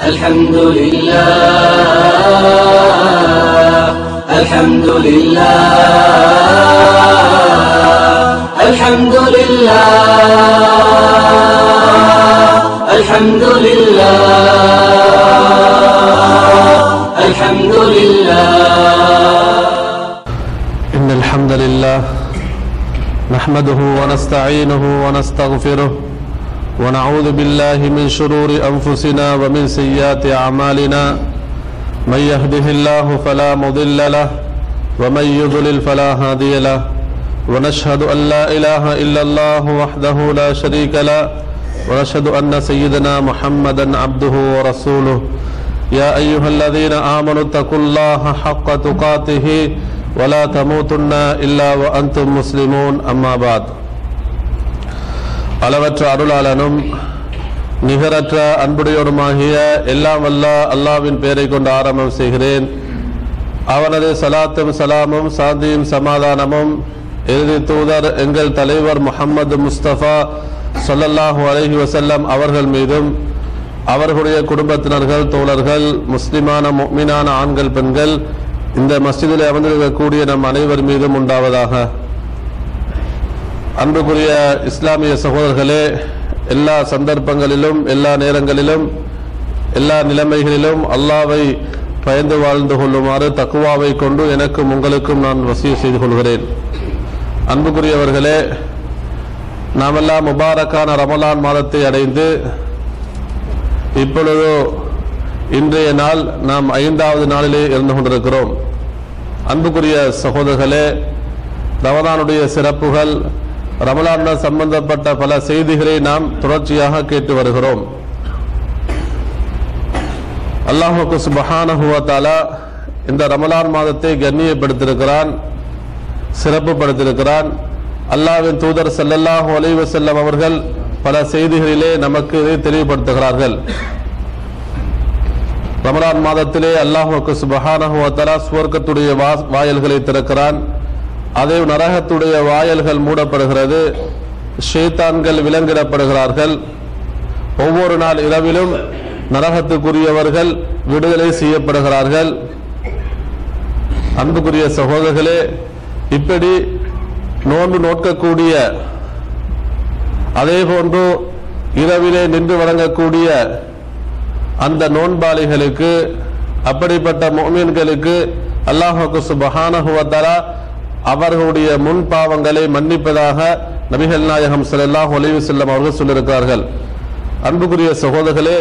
الحمد لله الحمد لله الحمد لله الحمد لله الحمد لله إن الحمد لله نحمده ونستعينه ونستغفره ونعوذ بالله من شرور أنفسنا ومن سيئات أعمالنا من يهده الله فلا مضل له ومن يضلل فلا هادي له ونشهد أن لا إله إلا الله وحده لا شريك له ونشهد أن سيدنا محمدا عبده ورسوله يا أيها الذين آمنوا اتقوا الله حق تقاته ولا تموتن إلا وأنتم مسلمون أما بعد அளவற்ற அருளாளனும் நிகரற்ற அன்புடையோடுமாகிய எல்லாம் வல்ல அல்லாவின் பெயரை கொண்டு ஆரம்பம் செய்கிறேன் அவனது சலாத்தும் சலாமும் சாந்தியும் சமாதானமும் இறுதி தூதர் எங்கள் தலைவர் முஹம்மது முஸ்தபா ஸல்லல்லாஹு அலைஹி வஸல்லம் அவர்கள் மீதும் அவர்களுடைய குடும்பத்தினர்கள் தோழர்கள் முஸ்லிமான முஃமினான ஆண்கள் பெண்கள் இந்த மஸ்ஜிதில் அமர்ந்திருக்கக்கூடிய நம் அனைவர் மீதும் உண்டாவதாக அன்புக்குரிய இஸ்லாமிய சகோதரர்களே எல்லா சந்தர்ப்பங்களிலும் எல்லா நேரங்களிலும் எல்லா நிலைமைகளிலும் அல்லாவை பயந்து வாழ்ந்து கொள்ளுமாறு தக்குவாவை கொண்டு எனக்கும் உங்களுக்கும் நான் வசிய செய்து கொள்கிறேன் அன்புக்குரியவர்களே நாமெல்லாம் முபாரக்கான ரமலான் மாதத்தை அடைந்து இப்பொழுது இன்றைய நாள் நாம் ஐந்தாவது நாளிலே இருந்து கொண்டிருக்கிறோம் அன்புக்குரிய சகோதரர்களே ரமலானுடைய சிறப்புகள் ரமலானுடன் சம்பந்தப்பட்ட பல செய்திகளை நாம் தொடர்ச்சியாக கேட்டு வருகிறோம் அல்லாஹுக்கு சுபஹானஹுவத்தாலா இந்த ரமலான் மாதத்தை கண்ணியப்படுத்தியிருக்கிறான் சிறப்புப்படுத்தியிருக்கிறான் அல்லாஹ்வின் தூதர் ஸல்லல்லாஹு அலைஹி வஸல்லம் அவர்கள் பல செய்திகளிலே நமக்கு இதை தெளிவுபடுத்துகிறார்கள் ரமலான் மாதத்திலே அல்லாஹுக்கு சுபஹானஹுவத்தாலா சுவர்க்கத்துடைய வா- வாயல்களை திறக்கிறான் அதே நரகத்துடைய வாயல்கள் மூடப்படுகிறது ஷேத்தான்கள் விலங்கிடப்படுகிறார்கள் ஒவ்வொரு நாள் இரவிலும் நரகத்துக்குரியவர்கள் விடுதலை செய்யப்படுகிறார்கள் அன்புக்குரிய சகோதரர்களே இப்படி நோன்பு நோக்கக்கூடிய அதே போன்று இரவிலே நின்று வணங்கக்கூடிய அந்த நோன்பாளிகளுக்கு அப்படிப்பட்ட மோமீன்களுக்கு அல்லாஹுக்கு சுபஹானஹு வ தஆலா அவர்களுடைய முன் பாவங்களை மன்னிப்பதாக நபிகள் நாயகம் ஸல்லல்லாஹு அலைஹி வஸல்லம் அவர்கள் சொல்லியிருக்கிறார்கள் அன்புக்குரிய சகோதரர்களே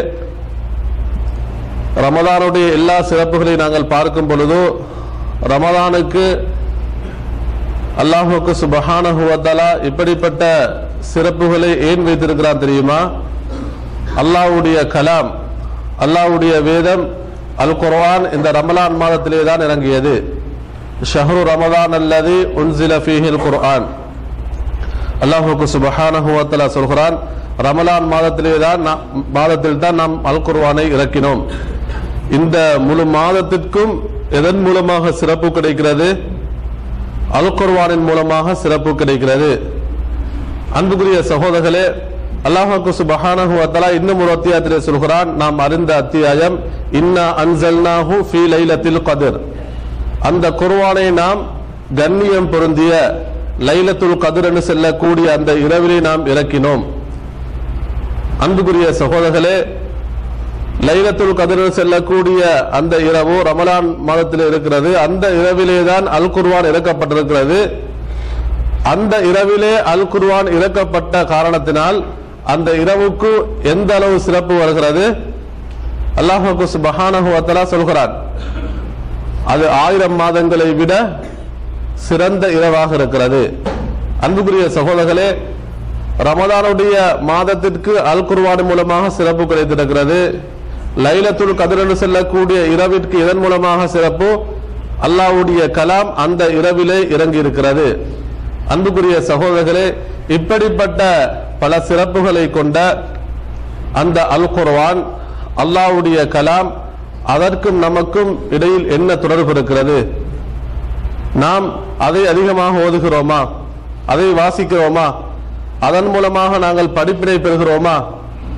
ரமலானுடைய எல்லா சிறப்புகளையும் நாங்கள் பார்க்கும் பொழுது ரமலானுக்கு அல்லாஹுக்கு சுபஹானஹு வ தஆலா இப்படிப்பட்ட சிறப்புகளை ஏன் வைத்திருக்கிறான் தெரியுமா அல்லாஹ்வுடைய கலாம் அல்லாஹ்வுடைய வேதம் அல் குர்ஆன் இந்த ரமலான் மாதத்திலே தான் இறங்கியது ஷஹ்ரு ரமலான் அல்லது உன்சில ஃபீஹில் குர்ஆன் அல்லாஹுக்கு சுபஹானஹு வ தஆலா சொல்கிறான் ரமலான் மாதத்திலே தான் நாம்- மாதத்தில் தான் நாம் அல் குர்ஆனை இறக்கினோம் இந்த முழு மாதத்திற்கும் எதன் மூலமாக சிறப்பு கிடைக்கிறது அல் குர்ஆனின் மூலமாக சிறப்பு கிடைக்கிறது அன்புக்குரிய சகோதரர்களே அல்லாஹுக்கு சுபஹானஹு வ தஆலா இன்னும் ஒரு அத்தியாயத்திலே சொல்கிறான் நாம் அறிந்த அத்தியாயம் இன்னா அன்சல்னாஹு ஃபீ லைலத்தில் கத்ர் அந்த குர்ஆனை நாம் கண்ணியம் பொருந்திய லைலத்துல் கத்ர் என்று செல்லக்கூடிய அந்த இரவிலே நாம் இறக்கினோம் அன்புக்குரிய சகோதரர்களே லைலத்துல் கதிர் செல்லக்கூடிய அந்த இரவு ரமலான் மாதத்தில் இருக்கிறது அந்த இரவிலே தான் அல் குர்ஆன் இறக்கப்பட்டிருக்கிறது அந்த இரவிலே அல் குர்ஆன் இறக்கப்பட்ட காரணத்தினால் அந்த இரவுக்கு எந்த அளவு சிறப்பு வருகிறது அல்லாஹுக்கு சுபஹானஹு வ தஆலா சொல்கிறான் அது ஆயிரம் மாதங்களை விட சிறந்த இரவாக இருக்கிறது அன்புக்குரிய சகோதரர்களே ரமதானுடைய மாதத்திற்கு அல் குர்ஆன் மூலமாக சிறப்பு கிடைத்திருக்கிறது லைலத்துல் கதிர் என்று செல்லக்கூடிய இரவிற்கு இதன் மூலமாக சிறப்பு அல்லாஹ்வுடைய கலாம் அந்த இரவிலே இறங்கி இருக்கிறது அன்புக்குரிய சகோதரர்களே இப்படிப்பட்ட பல சிறப்புகளை கொண்ட அந்த அல் குர்ஆன் அல்லாஹ்வுடைய கலாம் அதற்கும் நமக்கும் இடையில் என்ன தொடர்பு இருக்கிறது நாம் அதை அதிகமாக ஓதுகிறோமா அதை வாசிக்கிறோமா அதன் மூலமாக நாங்கள் படிப்பினை பெறுகிறோமா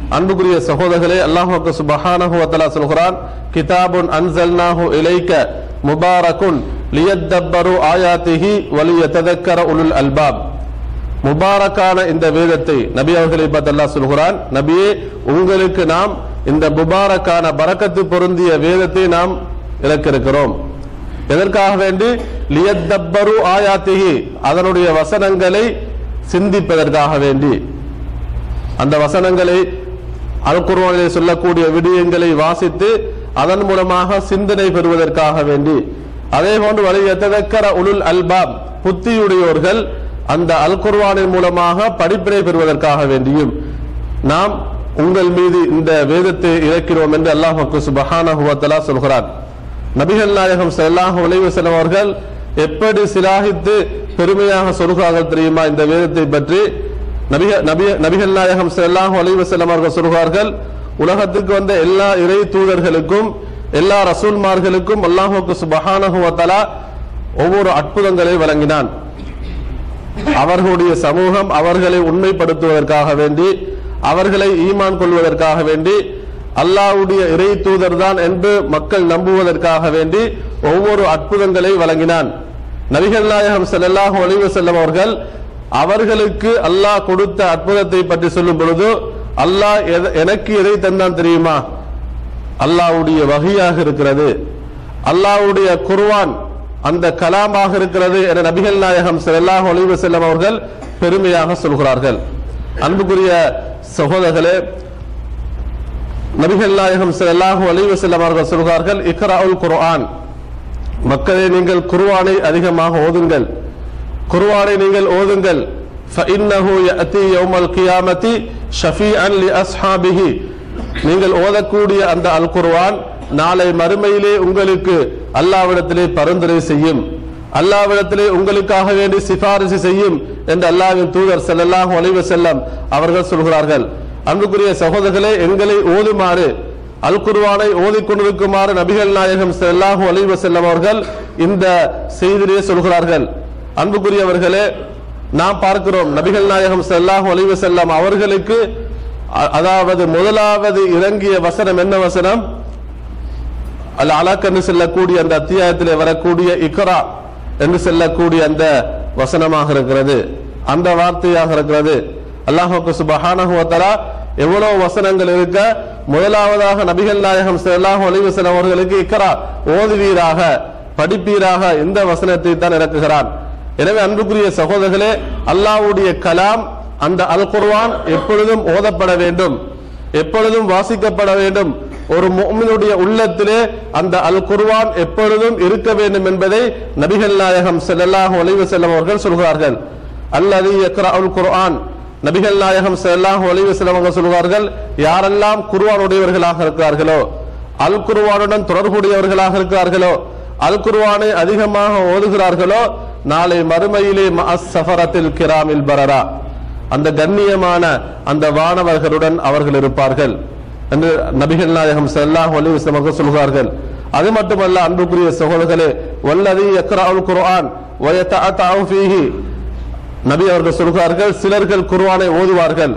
அன்புக்குரிய சகோதரர்களே அல்லாஹு சுபஹானஹு வ தஆலா சொல்கிறான் கிதாபுன் அன்சல்னாஹு இலைக்க முபாரகுன் லியத்தப்பரு ஆயாத்திஹி வலியததக்கர உலுல் அல்பாப் முபாரக்கான இந்த வேதத்தை நபி அவர்களை பார்த்து அல்லாஹ் சொல்கிறான் நபியே உங்களுக்கு நாம் இந்த முபாரக்கான பரக்கத்து பொருந்திய வேதத்தை நாம் இறக்கிருக்கிறோம் எதற்காக வேண்டி லியத்தப்பரு ஆயாத்திஹி அதனுடைய வசனங்களை சிந்திப்பதற்காக வேண்டி அந்த வசனங்களை அல் குர்ஆனிலே சொல்லக்கூடிய விடயங்களை வாசித்து அதன் மூலமாக சிந்தனை பெறுவதற்காக வேண்டி அதே போன்று வழி எத்ததக்கர உலுல் அல்பாப் புத்தியுடையோர்கள் அந்த அல் குர்ஆனின் மூலமாக படிப்பினை பெறுவதற்காக வேண்டியும் நாம் உங்கள் மீது இந்த வேதத்தை இறக்கிறோம் என்று அல்லாஹ் சுபஹானஹு வ தஆலா சொல்கிறான் நபிகள் நாயகம் ஸல்லல்லாஹு அலைஹி வஸல்லம் அவர்கள் எப்படி சிலாகித்து பெருமையாக சொல்கிறார்கள் தெரியுமா இந்த வேதத்தை பற்றி நபிக நபி- நபிகள் நாயகம் ஸல்லல்லாஹு அலைஹி வஸல்லம் அவர்கள் சொல்கிறார்கள் உலகத்துக்கு வந்த எல்லா இறை தூதர்களுக்கும் எல்லா ரசூல்மார்களுக்கும் அல்லாஹுக்கு சுபஹானஹு வ தஆலா ஒவ்வொரு அற்புதங்களை வழங்கினான் அவர்களுடைய சமூகம் அவர்களை உண்மைப்படுத்துவதற்காக வேண்டி அவர்களை ஈமான் கொள்வதற்காக வேண்டி அல்லாஹ்வுடைய இறை தூதர் தான் என்று மக்கள் நம்புவதற்காக வேண்டி ஒவ்வொரு அற்புதங்களை வழங்கினான் நபிகள் நாயகம் ஸல்லல்லாஹு அலைஹி வஸல்லம் அவர்கள் அவர்களுக்கு அல்லாஹ் கொடுத்த அற்புதத்தை பற்றி சொல்லும் பொழுது அல்லாஹ் எத- எனக்கு எதை தந்தான் தெரியுமா அல்லாஹ்வுடைய வகையாக இருக்கிறது அல்லாஹ்வுடைய குர்ஆன் அந்த கலாமாக இருக்கிறது என நபிகள் நாயகம் ஸல்லல்லாஹு அலைஹி வஸல்லம் அவர்கள் பெருமையாக சொல்கிறார்கள் அன்புக்குரிய சகோதரர்களே நபிகள் நாயகம் ஸல்லல்லாஹு அலைஹி வஸல்லம் அவர்கள் சொல்கிறார்கள் இக்ராஉல் குர்ஆன் மக்களே நீங்கள் குர்ஆனை அதிகமாக ஓதுங்கள் குர்ஆனை நீங்கள் ஓதுங்கள் فإنه يأتي يوم القيامة شفيعا لأصحابه நீங்கள் ஓதக்கூடிய அந்த அல் குர்ஆன் நாளை மறுமையிலே உங்களுக்கு அல்லாவிடத்திலே பரிந்துரை செய்யும் அல்லாவிடத்திலே உங்களுக்காக வேண்டி சிபாரிசு செய்யும் என்று அல்லாஹ்வின் தூதர் ஸல்லல்லாஹு அலைஹி வஸல்லம் அவர்கள் சொல்கிறார்கள் அன்புக்குரிய சகோதரர்களே எங்களை ஓதுமாறு அல் குர்ஆனை ஓதிக்கொண்டிருக்குமாறு நபிகள் நாயகம் ஸல்லல்லாஹு அலைஹி வஸல்லம் அவர்கள் இந்த செய்தியிலே சொல்கிறார்கள் அன்புக்குரியவர்களே நாம் பார்க்கிறோம் நபிகள் நாயகம் ஸல்லல்லாஹு அலைஹி வஸல்லம் அவர்களுக்கு அ- அதாவது முதலாவது இறங்கிய வசனம் என்ன வசனம் அல் அலக் என்று சொல்லக்கூடிய அந்த அத்தியாயத்திலே வரக்கூடிய இக்ரா என்று சொல்லக்கூடிய அந்த வசனமாக இருக்கிறது அந்த வார்த்தையாக இருக்கிறது அல்லாஹுக்கு சுபஹானஹு வ தஆலா எவ்வளவு வசனங்கள் இருக்க முதலாவதாக நபிகள் நாயகம் ஸல்லல்லாஹு அலைஹி வஸல்லம் அவர்களுக்கு இக்ரா ஓதுவீராக படிப்பீராக இந்த வசனத்தை தான் இறக்குகிறான் எனவே அன்புக்குரிய சகோதரர்களே அல்லாஹ்வுடைய கலாம் அந்த அல் குர்ஆன் எப்பொழுதும் ஓதப்பட வேண்டும் எப்பொழுதும் வாசிக்கப்பட வேண்டும் ஒரு முஃமினுடைய உள்ளத்திலே அந்த அல் குர்ஆன் எப்பொழுதும் இருக்க வேண்டும் என்பதை நபிகள் நாயகம் ஸல்லல்லாஹு அலைஹி வஸல்லம் அவர்கள் சொல்கிறார்கள் அல்லது யக்ரவுல் குர்ஆன் நபிகள் நாயகம் ஸல்லல்லாஹு அலைஹி வஸல்லம் அவர்கள் சொல்கிறார்கள் யாரெல்லாம் குர்ஆன் உடையவர்களாக இருக்கிறார்களோ அல் குர்ஆனுடன் தொடர்புடையவர்களாக இருக்கிறார்களோ அல் குர்ஆனை அதிகமாக ஓதுகிறார்களோ நாளை மறுமையிலே மஅஸ் சஃபரத்தில் கிராமில் பரரா அந்த கண்ணியமான அந்த வானவர்களுடன் அவர்கள் இருப்பார்கள் என்று நபிகள் நாயகம் ஸல்லல்லாஹு அலைஹி வஸல்லம் அவர்கள் சொல்கிறார்கள் அது மட்டுமல்ல அன்புக்குரிய சகோதரர்களே வல்லதி யக்ரவுல் குர்ஆன் வ யதஅதஉ ஃபீஹி நபி அவர்கள் சொல்கிறார்கள் சிலர்கள் குர்ஆனை ஓதுவார்கள்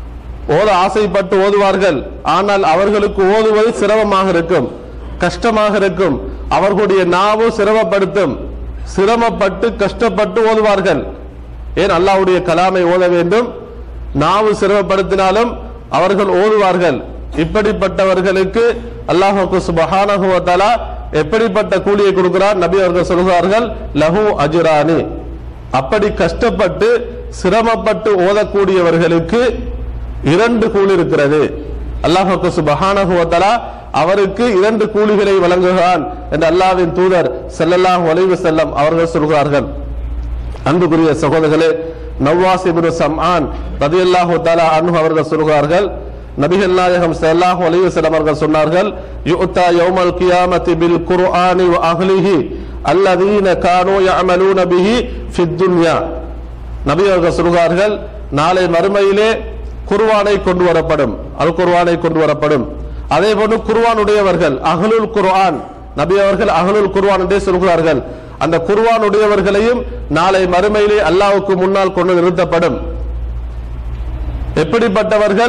ஓத ஆசைப்பட்டு ஓதுவார்கள் ஆனால் அவர்களுக்கு ஓதுவது சிரமமாக இருக்கும் கஷ்டமாக இருக்கும் அவர்களுடைய நாவு சிரமப்படுத்தும் சிரமப்பட்டு கஷ்டப்பட்டு ஓதுவார்கள் ஏன் அல்லாஹ்வுடைய கலாமை ஓத வேண்டும் நாவு சிரமப்படுத்தினாலும் அவர்கள் ஓதுவார்கள் இப்படிப்பட்டவர்களுக்கு அல்லாஹுக்கு சுபஹானஹு வ தஆலா எப்படிப்பட்ட கூலியை கொடுக்கிறார் நபி அவர்கள் சொல்கிறார்கள் லஹு அஜ்ரானி அப்படி கஷ்டப்பட்டு சிரமப்பட்டு ஓதக்கூடியவர்களுக்கு இரண்டு கூலி இருக்கிறது அல்லாஹுக்கு சுபஹானஹு வ தஆலா அவருக்கு இரண்டு கூலிகளை வழங்குகிறான் என்று அல்லாஹ்வின் தூதர் ஸல்லல்லாஹு அலைஹி வஸல்லம் அவர்கள் சொல்கிறார்கள் அன்புக்குரிய சகோதரர்களே நவ்வாஸ் இப்னு சம்ஆன் ரலியல்லாஹு தஆலா அன்ஹு அவர்கள் சொல்கிறார்கள் நபிகள் நாயகம் ஸல்லல்லாஹு அலைஹி வஸல்லம் அவர்கள் சொன்னார்கள் யுத்தா யௌமல் கியாமத்தி பில் குர்ஆனி வ அஹ்லிஹி அல்லதீன கானூ யஅமலூன பிஹி ஃபித் துன்யா நபி அவர்கள் சொல்கிறார்கள் நாளை மறுமையிலே குர்ஆனை கொண்டு வரப்படும் அல் குர்ஆனை கொண்டு வரப்படும் அதே போன்று குர்ஆன் உடையவர்கள் அஹ்லுல் குர்ஆன் நபி அவர்கள் அஹ்லுல் குர்ஆன் என்றே சொல்கிறார்கள் அந்த குர்ஆன் உடையவர்களையும் நாளை மறுமையிலே அல்லாஹ்வுக்கு முன்னால் கொண்டு நிறுத்தப்படும் எப்படிப்பட்டவர்கள்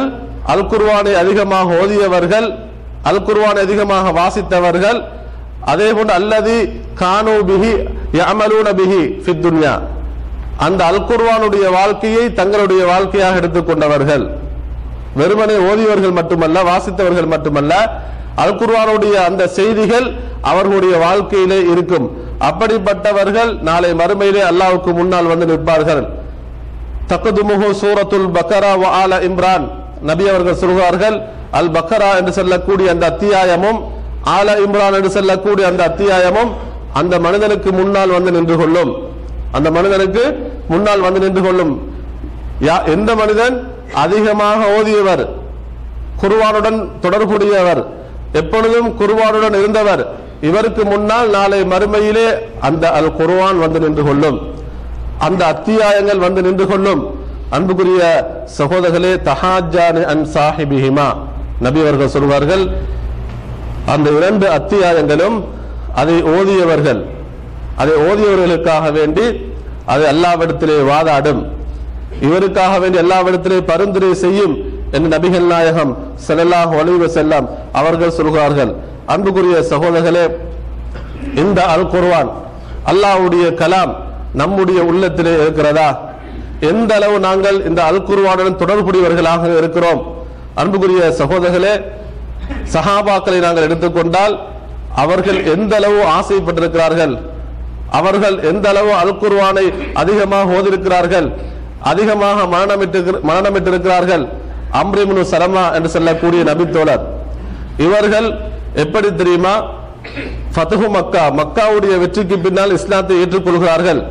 அல் குர்ஆனை அதிகமாக ஓதியவர்கள் அல் குர்ஆனை அதிகமாக வாசித்தவர்கள் அதே போன்று அல்லது கானு பிஹி யஅமலூன பிஹி ஃபித் துன்யா அந்த அல் குர்ஆனுடைய வாழ்க்கையை தங்களுடைய வாழ்க்கையாக எடுத்துக்கொண்டவர்கள் வெறுமனே ஓதியவர்கள் மட்டுமல்ல வாசித்தவர்கள் மட்டுமல்ல அல் குர்ஆனுடைய அந்த செய்திகள் அவர்களுடைய வாழ்க்கையிலே இருக்கும் அப்படிப்பட்டவர்கள் நாளை மறுமையிலே அல்லாஹ்வுக்கு முன்னால் வந்து நிற்பார்கள் தக்குதுமுஹு சூரத்துல் பக்கரா வ ஆல இம்ரான் நபி அவர்கள் சொல்கிறார்கள் அல் பக்கரா என்று சொல்லக்கூடிய அந்த அத்தியாயமும் ஆல இம்ரான் என்று சொல்லக்கூடிய அந்த அத்தியாயமும் அந்த மனிதனுக்கு முன்னால் வந்து நின்று கொள்ளும் அந்த மனிதனுக்கு முன்னால் வந்து நின்று கொள்ளும் யா- எந்த மனிதன் அதிகமாக ஓதியவர் குர்ஆனுடன் தொடர்புடையவர் எப்பொழுதும் குர்ஆனுடன் இருந்தவர் இவருக்கு முன்னால் நாளை மறுமையிலே அந்த அல் குர்ஆன் வந்து நின்று கொள்ளும் அந்த அத்தியாயங்கள் வந்து நின்று கொள்ளும் அன்புக்குரிய சகோதரர்களே தஹாஜானி அன் சாஹிபிஹிமா நபி அவர்கள் சொல்வார்கள் அந்த இரண்டு அத்தியாயங்களும் அதை ஓதியவர்கள் அதை ஓதியவர்களுக்காக வேண்டி அது எல்லாவிடத்திலே வாதாடும் இவருக்காக வேண்டி எல்லாவிடத்திலே பரிந்துரை செய்யும் என்று நபிகள் நாயகம் ஸல்லல்லாஹு அலைஹி வஸல்லம் அவர்கள் சொல்கிறார்கள் அன்புக்குரிய சகோதரர்களே இந்த அல் குர்ஆன் அல்லாஹ்வுடைய கலாம் நம்முடைய உள்ளத்திலே இருக்கிறதா எந்த அளவு நாங்கள் இந்த அல் குர்ஆனுடன் தொடர்புடையவர்களாக இருக்கிறோம் அன்புக்குரிய சகோதரர்களே சஹாபாக்களை நாங்கள் எடுத்துக்கொண்டால் அவர்கள் எந்த அளவு ஆசைப்பட்டிருக்கிறார்கள் அவர்கள் எந்த அளவு அல் குர்ஆனை அதிகமாக ஓதிருக்கிறார்கள் அதிகமாக மரணமிட்டு மரணமிட்டிருக்கிறார்கள் அம்ரிமுனு சலமா என்று சொல்லக்கூடிய நபித்தோழர் இவர்கள் எப்படி தெரியுமா ஃபதுஹு மக்கா மக்காவுடைய வெற்றிக்கு பின்னால் இஸ்லாத்தை ஏற்றுக்கொள்கிறார்கள்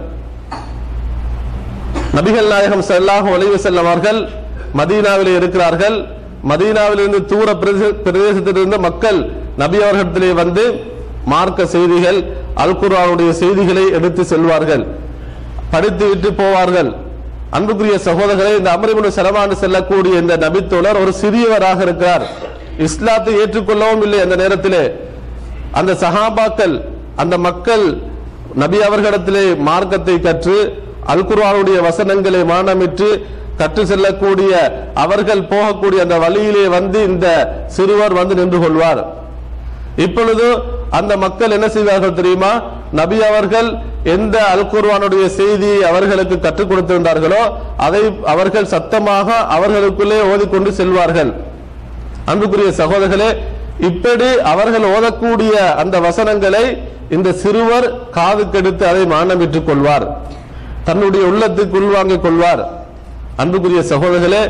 நபிகள் நாயகம் ஸல்லல்லாஹு அலைஹி வஸல்லம் அவர்கள் மதீனாவிலே இருக்கிறார்கள் மதீனாவிலிருந்து தூர பிரதேச- பிரதேசத்திலிருந்து மக்கள் நபி அவர்களிடத்திலே வந்து மார்க்க செய்திகள் அல் குர்ஆனுடைய செய்திகளை எடுத்து செல்வார்கள் படித்து விட்டு போவார்கள் அன்புக்குரிய சகோதரர்களே இந்த அமரிமுனு செலவாண்டு செல்லக்கூடிய இந்த நபித்தோழர் ஒரு சிறியவராக இருக்கிறார் இஸ்லாத்தை ஏற்றுக்கொள்ளவும் இல்லை அந்த நேரத்திலே அந்த சஹாபாக்கள் அந்த மக்கள் நபி அவர்களிடத்திலே மார்க்கத்தை கற்று அல் குர்ஆனுடைய வசனங்களை மானமிட்டு கற்று செல்லக்கூடிய அவர்கள் போகக்கூடிய அந்த வழியிலே வந்து இந்த சிறுவர் வந்து நின்று கொள்வார் இப்பொழுது அந்த மக்கள் என்ன செய்வார்கள் தெரியுமா நபி அவர்கள் எந்த அல் குர்ஆனுடைய செய்தியை அவர்களுக்கு கற்றுக் கொடுத்திருந்தார்களோ அதை அவர்கள் சத்தமாக அவர்களுக்குள்ளே ஓதிக்கொண்டு செல்வார்கள் அன்புக்குரிய சகோதரர்களே இப்படி அவர்கள் ஓதக்கூடிய அந்த வசனங்களை இந்த சிறுவர் காது கெடுத்து அதை மானமிட்டுக் கொள்வார் தன்னுடைய உள்ளத்துக்கு உள்வாங்கிக் கொள்வார் அன்புக்குரிய சகோதரர்களே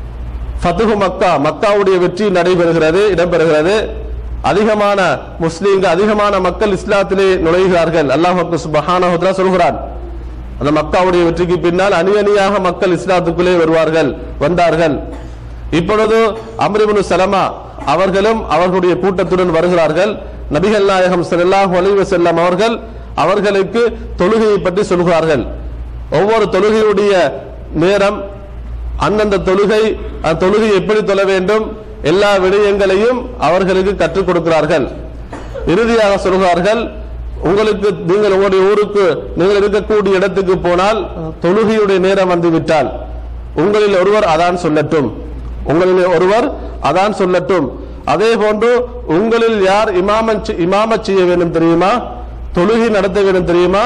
ஃபதுஹு மக்கா மக்காவுடைய வெற்றி நடைபெறுகிறது இடம்பெறுகிறது அதிகமான முஸ்லீம்கள் அதிகமான மக்கள் இஸ்லாத்திலே நுழைகிறார்கள் அல்லாஹ் சுபஹானஹு வ தஆலா சொல்கிறான் அந்த மக்காவுடைய வெற்றிக்கு பின்னால் அணி அணியாக மக்கள் இஸ்லாத்துக்குள்ளே வருவார்கள் வந்தார்கள் இப்பொழுது அம்ரிபுனு சலமா அவர்களும் அவர்களுடைய கூட்டத்துடன் வருகிறார்கள் நபிகள் நாயகம் ஸல்லல்லாஹு அலைஹி வஸல்லம் அவர்கள் அவர்களுக்கு தொழுகையை பற்றி சொல்கிறார்கள் ஒவ்வொரு தொழுகையுடைய நேரம் அந்தந்த தொழுகை அந்த தொழுகை எப்படி தொழ வேண்டும் எல்லா விடயங்களையும் அவர்களுக்கு கற்றுக் கொடுக்கிறார்கள் இறுதியாக சொல்கிறார்கள் உங்களுக்கு நீங்கள் உங்களுடைய ஊருக்கு நீங்கள் இருக்கக்கூடிய இடத்துக்கு போனால் தொழுகையுடைய நேரம் வந்து விட்டால் உங்களில் ஒருவர் அதான் சொல்லட்டும் உங்களில் ஒருவர் அதான் சொல்லட்டும் அதே போன்று உங்களில் யார் இமாமன் இமாமச் செய்ய வேண்டும் தெரியுமா தொழுகை நடத்த வேண்டும் தெரியுமா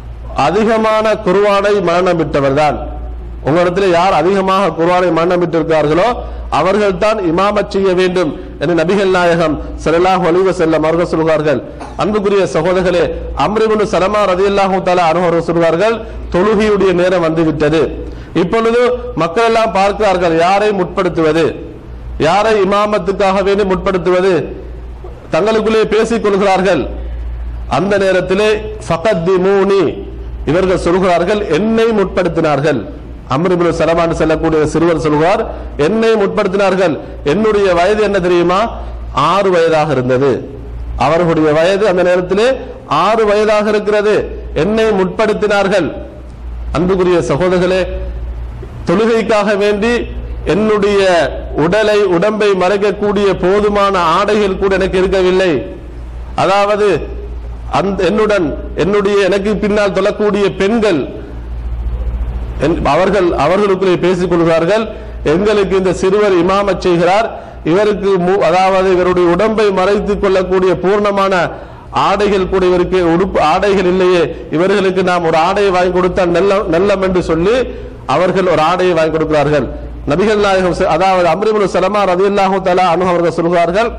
அதிகமான குர்ஆனை மரணம் விட்டவர்தான் உங்களிடத்தில் யார் அதிகமாக குர்ஆனை மரணம் விட்டிருக்கிறார்களோ அவர்கள் தான் இமாமச் செய்ய வேண்டும் என்று நபிகள் நாயகம் ஸல்லல்லாஹு அலைஹி வஸல்லம் அவர்கள் சொல்கிறார்கள் அன்புக்குரிய சகோதரர்களே அம்ரிபுன் சலமா ரலியல்லாஹு தஆலா அன்ஹு அவர்கள் சொல்கிறார்கள் தொழுகையுடைய நேரம் வந்துவிட்டது இப்பொழுது மக்கள் எல்லாம் பார்க்கிறார்கள் யாரை முற்படுத்துவது யாரை இமாமத்துக்காக வேண்டி முற்படுத்துவது தங்களுக்குள்ளே பேசிக் கொள்கிறார்கள் அந்த நேரத்திலே ஃபகத்திமூனி இவர்கள் சொல்கிறார்கள் என்னை முற்படுத்தினார்கள் அம்ரிபுல் சலமான் செல்லக்கூடிய சிறுவர் சொல்கிறார் என்னை முற்படுத்தினார்கள் என்னுடைய வயது என்ன தெரியுமா ஆறு வயதாக இருந்தது அவர்களுடைய வயது அந்த நேரத்திலே ஆறு வயதாக இருக்கிறது என்னை முற்படுத்தினார்கள் அன்புக்குரிய சகோதரர்களே தொழுகைக்காக வேண்டி என்னுடைய உடலை உடம்பை மறைக்கக்கூடிய போதுமான ஆடைகள் கூட எனக்கு இருக்கவில்லை அதாவது அந்த என்னுடன் என்னுடைய எனக்கு பின்னால் தொழக்கூடிய பெண்கள் என்- அவர்கள் அவர்களுக்குள்ளே பேசிக் கொள்கிறார்கள் எங்களுக்கு இந்த சிறுவர் இமாமச் செய்கிறார் இவருக்கு மு- அதாவது இவருடைய உடம்பை மறைத்துக் கொள்ளக்கூடிய பூர்ணமான ஆடைகள் கூட இவருக்கு உடுப்பு ஆடைகள் இல்லையே இவர்களுக்கு நாம் ஒரு ஆடையை வாங்கி கொடுத்தால் நல்ல நல்லம் என்று சொல்லி அவர்கள் ஒரு ஆடையை வாங்கி கொடுக்கிறார்கள் நபிகள் நாயகம் செ- அதாவது அம்ரிபுல் சலமா ரதியல்லாஹு தலா அனு அவர்கள் சொல்கிறார்கள்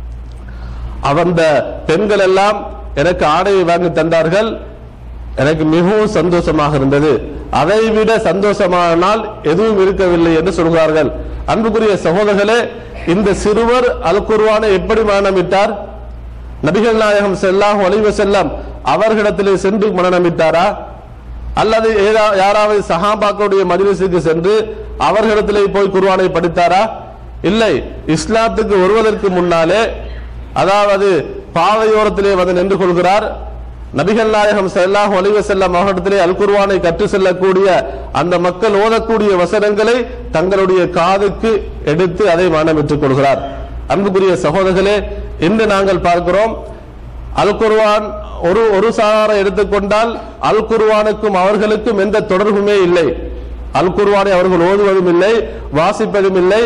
அந்த பெண்கள் எல்லாம் எனக்கு ஆடையை வாங்கி தந்தார்கள் எனக்கு மிகவும் சந்தோஷமாக இருந்தது அதை விட சந்தோஷமான நாள் எதுவும் இருக்கவில்லை என்று சொல்கிறார்கள் அன்புக்குரிய சகோதரர்களே இந்த சிறுவர் அல் குர்ஆனை எப்படி மரணமிட்டார் நபிகள் நாயகம் செல்லாஹ் ஒளிவ செல்லம் அவர்களிடத்திலே சென்று மரணமிட்டாரா அல்லது ஏதா- யாராவது சஹாபாக்களுடைய மஜ்லிஸுக்கு சென்று அவர்களிடத்திலே போய் குர்ஆனை படித்தாரா இல்லை இஸ்லாத்துக்கு வருவதற்கு முன்னாலே அதாவது பாதையோரத்திலே வந்து நின்று கொள்கிறார் நபிகள் நாயகம் ஸல்லல்லாஹு அலைஹி வஸல்லம் அவர்களிடத்திலே அல் குர்ஆனை கற்று செல்லக்கூடிய அந்த மக்கள் ஓதக்கூடிய வசனங்களை தங்களுடைய காதுக்கு எடுத்து அதை மானமிட்டுக் கொள்கிறார் அன்புக்குரிய சகோதரர்களே இன்று நாங்கள் பார்க்கிறோம் அல் குர்ஆன் ஒரு ஒரு சாராரை எடுத்துக்கொண்டால் அல் குர்ஆனுக்கும் அவர்களுக்கும் எந்த தொடர்புமே இல்லை அல் குர்ஆனை அவர்கள் ஓதுவதும் இல்லை வாசிப்பதும் இல்லை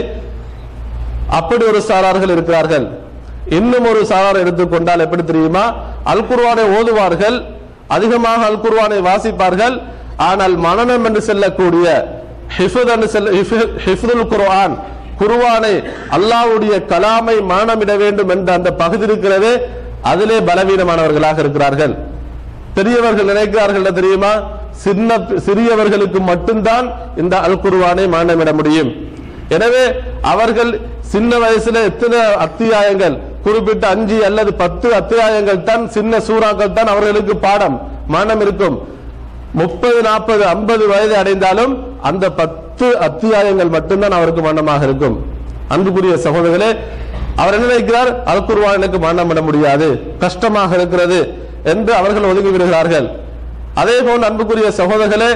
அப்படி ஒரு சாரார்கள் இருக்கிறார்கள் இன்னும் ஒரு சாரார் எடுத்துக்கொண்டால் எப்படி தெரியுமா அல் குர்ஆனை ஓதுவார்கள் அதிகமாக அல் குர்ஆனை வாசிப்பார்கள் ஆனால் மனனம் என்று செல்லக்கூடிய ஹிஃபுத் என்று செல்ல ஹிஃபு- ஹிஃபுதுல் குர்ஆன் குர்ஆனை அல்லாஹ்வுடைய கலாமை மானமிட வேண்டும் என்ற அந்த பகுதி இருக்கிறது அதிலே பலவீனமானவர்களாக இருக்கிறார்கள் பெரியவர்கள் நினைக்கிறார்கள் என்ன தெரியுமா சின்ன சிறியவர்களுக்கு மட்டும்தான் இந்த அல் குர்ஆனை மானமிட முடியும் எனவே அவர்கள் சின்ன வயசுல எத்தனை அத்தியாயங்கள் குறிப்பிட்ட அஞ்சு அல்லது பத்து அத்தியாயங்கள் தான் சின்ன சூறாக்கள் தான் அவர்களுக்கு பாடம் மானம் இருக்கும் முப்பது நாற்பது ஐம்பது வயது அடைந்தாலும் அந்த பத்து அத்தியாயங்கள் மட்டும்தான் அவருக்கு மரணமாக இருக்கும் அன்புக்குரிய சகோதரர்களே அவர் என்ன நினைக்கிறார் அல் குர்ஆன் எனக்கு மரணம் விட முடியாது கஷ்டமாக இருக்கிறது என்று அவர்கள் ஒதுங்கி விடுகிறார்கள் அதே போல் அன்புக்குரிய சகோதரர்களே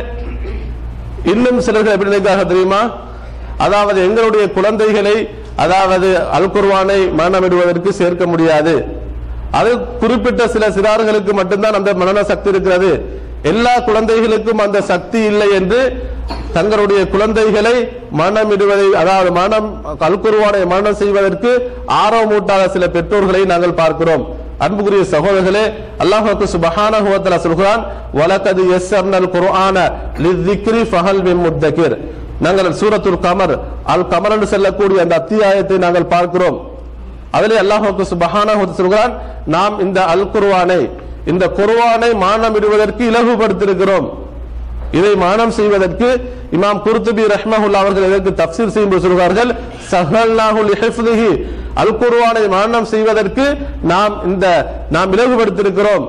இன்னும் சிலர்கள் எப்படி நினைக்கிறார்கள் தெரியுமா அதாவது எங்களுடைய குழந்தைகளை அதாவது அல் குர்ஆனை மரணமிடுவதற்கு சேர்க்க முடியாது அது குறிப்பிட்ட சில சிறார்களுக்கு மட்டும்தான் அந்த மனன சக்தி இருக்கிறது எல்லா குழந்தைகளுக்கும் அந்த சக்தி இல்லை என்று தங்களுடைய குழந்தைகளை மரணமிடுவதை அதாவது மரணம் அல் குர்ஆனை மரணம் செய்வதற்கு ஆர்வமூட்டாத சில பெற்றோர்களை நாங்கள் பார்க்கிறோம் அன்புக்குரிய சகோதரர்களே அல்லாஹ் சுபஹானஹு வ தஆலா சொல்கிறான் வலகத் யஸ்ஸர்னல் குர்ஆன லிذிக்ரி ஃபஹல் மின் முத்தகிர் நாங்கள் சூரத்துல் கமர் அல் கமர் என்று சொல்லக்கூடிய அந்த அத்தியாயத்தை நாங்கள் பார்க்கிறோம் அதிலே அல்லாஹ் சுபஹானஹு வ தஆலா சொல்கிறான் நாம் இந்த அல் குர்ஆனை இந்த குர்ஆனை மானமிடுவதற்கு இலகுபடுத்தியிருக்கிறோம் இதை மானம் செய்வதற்கு இமாம் குர்துபி ரஹ்மஹுல்லா அவர்கள் இதற்கு தப்சீர் செய்யும்போது சொல்கிறார்கள் சஹல்நாஹு லிஹிஃப்திஹி அல் குர்ஆனை மானம் செய்வதற்கு நாம் இந்த நாம் இலகுபடுத்தியிருக்கிறோம்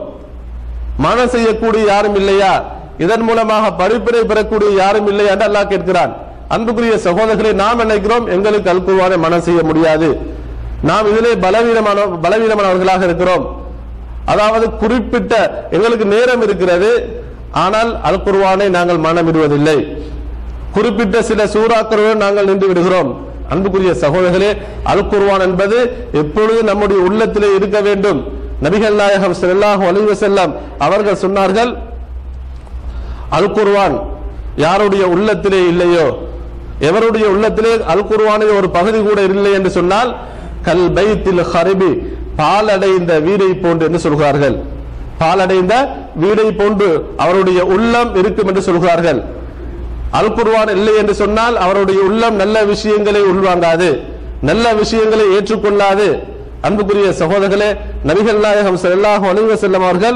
மனம் செய்யக்கூடிய யாரும் இல்லையா இதன் மூலமாக படிப்பினை பெறக்கூடிய யாரும் இல்லை என்று அல்லாஹ் கேட்கிறான் அன்புக்குரிய சகோதரர்களை நாம் நினைக்கிறோம் எங்களுக்கு அல் குர்ஆனை மனம் செய்ய முடியாது நாம் இதிலே பலவீனமான பலவீனமானவர்களாக இருக்கிறோம் அதாவது குறிப்பிட்ட எங்களுக்கு நேரம் இருக்கிறது ஆனால் அல் குர்ஆனை நாங்கள் மனமிடுவதில்லை குறிப்பிட்ட சில சூறாக்களுடன் நாங்கள் நின்று விடுகிறோம் அன்புக்குரிய சகோதரர்களே அல் குர்ஆன் என்பது எப்பொழுதும் நம்முடைய உள்ளத்திலே இருக்க வேண்டும் நபிகள் நாயகம் ஸல்லல்லாஹு அலைஹி வஸல்லம் அவர்கள் சொன்னார்கள் அல் குர்ஆன் யாருடைய உள்ளத்திலே இல்லையோ எவருடைய உள்ளத்திலே அல் குர்ஆனில் ஒரு பகுதி கூட இல்லை என்று சொன்னால் கல் பைத்தில் ஹரிபி பாலடைந்த வீடை போன்று என்று சொல்கிறார்கள் பாலடைந்த வீடை போன்று அவருடைய உள்ளம் இருக்கும் என்று சொல்கிறார்கள் அல் குர்ஆன் இல்லை என்று சொன்னால் அவருடைய உள்ளம் நல்ல விஷயங்களை உள்வாங்காது நல்ல விஷயங்களை ஏற்றுக்கொள்ளாது அன்புக்குரிய சகோதரர்களே நபிகள் நாயகம் ஸல்லல்லாஹு அலைஹி வஸல்லம் அவர்கள்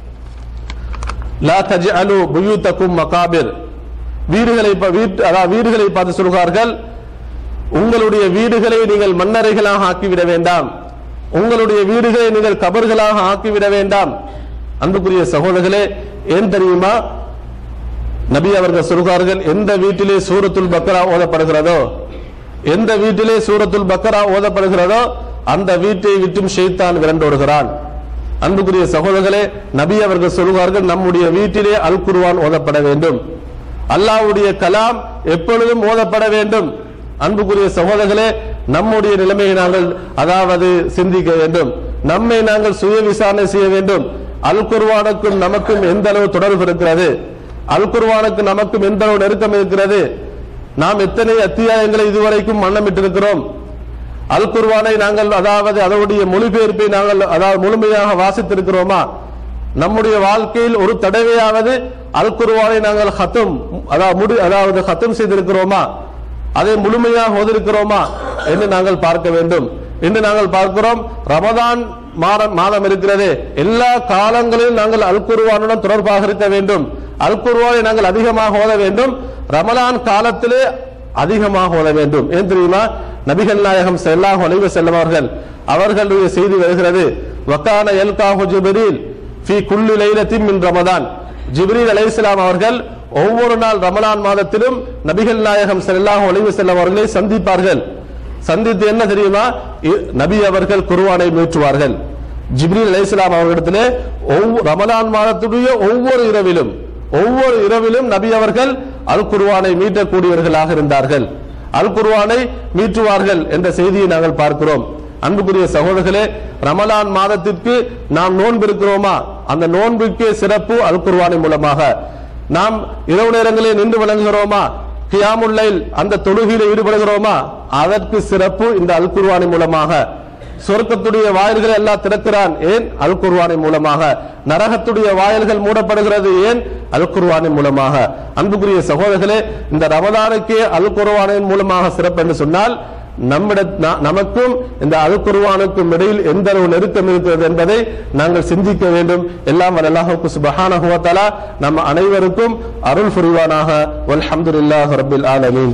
லா தஜ்அலு புயூத்தக்கும் மகாபிர் வீடுகளை ப- வீட்டு அதாவது வீடுகளை பார்த்து சொல்கிறார்கள் உங்களுடைய வீடுகளை நீங்கள் மன்னரைகளாக ஆக்கிவிட வேண்டாம் உங்களுடைய வீடுகளை நீங்கள் கபர்களாக ஆக்கிவிட வேண்டாம் அன்புக்குரிய சகோதரர்களே ஏன் தெரியுமா நபி அவர்கள் சொல்கிறார்கள் எந்த வீட்டிலே சூரத்துல் பக்ரா ஓதப்படுகிறதோ எந்த வீட்டிலே சூரத்துல் பக்ரா ஓதப்படுகிறதோ அந்த வீட்டை விட்டும் ஷைத்தான் விரண்டோடுகிறான் அன்புக்குரிய சகோதரர்களே நபி அவர்கள் சொல்கிறார்கள் நம்முடைய வீட்டிலே அல் குர்ஆன் ஓதப்பட வேண்டும் அல்லாஹ்வுடைய கலாம் எப்பொழுதும் ஓதப்பட வேண்டும் அன்புக்குரிய சகோதரர்களே நம்முடைய நிலைமையை நாங்கள் அதாவது சிந்திக்க வேண்டும் நம்மை நாங்கள் சுய விசாரணை செய்ய வேண்டும் அல் குர்ஆனுக்கும் நமக்கும் எந்த அளவு தொடர்பு இருக்கிறது அல் குர்ஆனுக்கு நமக்கும் எந்த அளவு நெருக்கம் இருக்கிறது நாம் எத்தனை அத்தியாயங்களை இதுவரைக்கும் மன்னமிட்டிருக்கிறோம் அல் குர்வானை நாங்கள் அதாவது அதனுடைய மொழிபெயர்ப்பை நாங்கள் அதாவது முழுமையாக வாசித்திருக்கிறோமா நம்முடைய வாழ்க்கையில் ஒரு தடவையாவது அல் குர்வானை நாங்கள் ஹத்தம் அதாவது முடி அதாவது ஹத்தம் செய்திருக்கிறோமா அதை முழுமையாக ஓதிருக்கிறோமா என்று நாங்கள் பார்க்க வேண்டும் இன்று நாங்கள் பார்க்கிறோம் ரமதான் மாதம் மாதம் இருக்கிறது எல்லா காலங்களிலும் நாங்கள் அல் குர்வானுடன் தொடர்பாக இருக்க வேண்டும் அல் குர்வானை நாங்கள் அதிகமாக ஓத வேண்டும் ரமலான் காலத்திலே அதிகமாக ஓத வேண்டும் ஏன் தெரியுமா நபிகள் நாயகம் ஸல்லல்லாஹு அலைஹி வஸல்லம் அவர்கள் அவர்களுடைய செய்தி வருகிறது வக்கான எல்காஹு ஜிப்ரீல் ஃபி குல்லி லைலத்தின் மின் ரமதான் ஜிப்ரீல் அலைஹிஸ்ஸலாம் அவர்கள் ஒவ்வொரு நாள் ரமலான் மாதத்திலும் நபிகள் நாயகம் ஸல்லல்லாஹு அலைஹி வஸல்லம் அவர்களை சந்திப்பார்கள் சந்தித்து என்ன தெரியுமா இ- நபி அவர்கள் குர்ஆனை மீட்டுவார்கள் ஜிப்ரீல் அலைஹிஸ்ஸலாம் அவர்களிடத்திலே ஒவ்வொரு ரமலான் மாதத்துடைய ஒவ்வொரு இரவிலும் ஒவ்வொரு இரவிலும் நபி அவர்கள் அல் குர்ஆனை மீட்டக்கூடியவர்களாக இருந்தார்கள் அல் குர்ஆனை மீட்டுவார்கள் என்ற செய்தியை நாங்கள் பார்க்கிறோம் அன்புக்குரிய சகோதரர்களே ரமலான் மாதத்திற்கு நாம் நோன்பு இருக்கிறோமா அந்த நோன்புக்கே சிறப்பு அல் குர்ஆனின் மூலமாக நாம் இரவு நேரங்களில் நின்று வணங்குகிறோமா கியாமுல்லைல் அந்த தொழுகையில் ஈடுபடுகிறோமா அதற்கு சிறப்பு இந்த அல் குர்ஆனின் மூலமாக சொர்க்கத்துடைய வாயில்களை எல்லாம் திறக்கிறான் ஏன் அல் குர்ஆனின் மூலமாக நரகத்துடைய வாயில்கள் மூடப்படுகிறது ஏன் அல் குர்ஆனின் மூலமாக அன்புக்குரிய சகோதரர்களே இந்த ரமதானுக்கே அல் குர்ஆனின் மூலமாக சிறப்பு என்று சொன்னால் நம்மிட ந- நமக்கும் இந்த அல் குர்ஆனுக்கும் இடையில் எந்த அளவு நெருக்கம் இருக்கிறது என்பதை நாங்கள் சிந்திக்க வேண்டும் எல்லாம் வல்லாஹுக்கு சுபஹானஹு வ தஆலா நம்ம அனைவருக்கும் அருள் புரிவானாக வல்ஹம்துலில்லாஹி ரப்பில் ஆலமீன்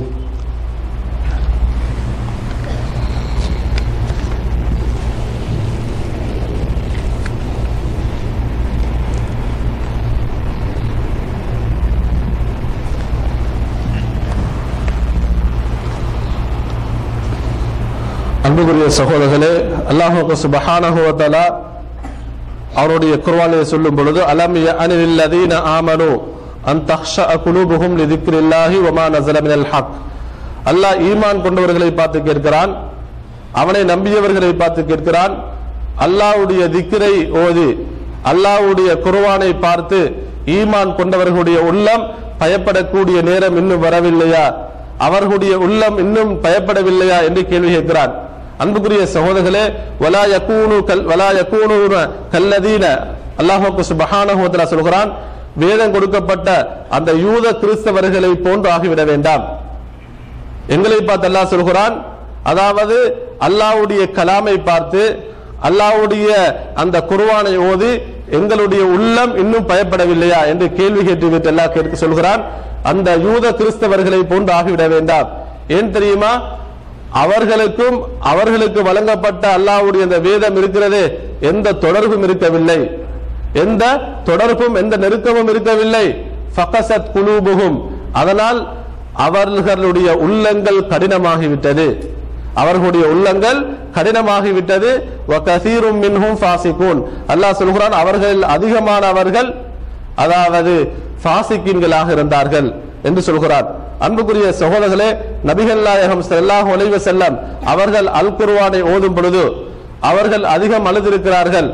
அன்புக்குரிய சகோதரர்களே அல்லாஹு சுபஹானஹு வ தஆலா அவருடைய குர்ஆனிலே சொல்லும் பொழுது அலம் யஅனில் லதீன ஆமனு அன் தஹ்ஷா குலூபுஹும் லிதிக்ரில்லாஹி வமா நஸல மினல் ஹக் அல்லாஹ் ஈமான் கொண்டவர்களை பார்த்து கேட்கிறான் அவனை நம்பியவர்களை பார்த்து கேட்கிறான் அல்லாஹ்வுடைய திக்ரை ஓதி அல்லாஹ்வுடைய குர்ஆனை பார்த்து ஈமான் கொண்டவர்களுடைய உள்ளம் பயப்படக்கூடிய நேரம் இன்னும் வரவில்லையா அவர்களுடைய உள்ளம் இன்னும் பயப்படவில்லையா என்று கேள்வி கேட்கிறான் அன்புக்குரிய சகோதரர்களே வலா யகூனு கல் வலா யகூனூன கல்லதீன அல்லாஹ்வுக்கு சுப்ஹானஹு வ தஆலா சொல்கிறான் வேதம் கொடுக்கப்பட்ட அந்த யூத கிறிஸ்தவர்களை போன்று ஆகிவிட வேண்டாம் எங்களை பார்த்து அல்லாஹ் சொல்கிறான் அதாவது அல்லாஹ்வுடைய கலாமை பார்த்து அல்லாஹ்வுடைய அந்த குர்ஆனை ஓதி எங்களுடைய உள்ளம் இன்னும் பயப்படவில்லையா என்று கேள்வி கேட்டுவிட்டு அல்லாஹ் கேட்க சொல்கிறான் அந்த யூத கிறிஸ்தவர்களை போன்று ஆகிவிட வேண்டாம் ஏன் தெரியுமா அவர்களுக்கும் அவர்களுக்கு வழங்கப்பட்ட அல்லாஹ்வுடைய அந்த வேதம் இருக்கிறதே எந்த தொடர்பும் இருக்கவில்லை எந்த தொடர்பும் எந்த நெருக்கமும் இருக்கவில்லை ஃபகசத் குலூபுகும் அதனால் அவர்களுடைய உள்ளங்கள் கடினமாகிவிட்டது அவர்களுடைய உள்ளங்கள் கடினமாகிவிட்டது வகசீரும் மின்ஹும் ஃபாசிகூன் அல்லாஹ் சொல்கிறான் அவர்கள் அதிகமானவர்கள் அதாவது ஃபாசிக்கின்களாக இருந்தார்கள் என்று சொல்கிறார் அன்புக்குரிய சகோதரர்களே நபிகள் நாயகம் ஸல்லல்லாஹு அலைஹி வஸல்லம் அவர்கள் அல் குர்ஆனை ஓதும் பொழுது அவர்கள் அதிகம் அழுதிருக்கிறார்கள்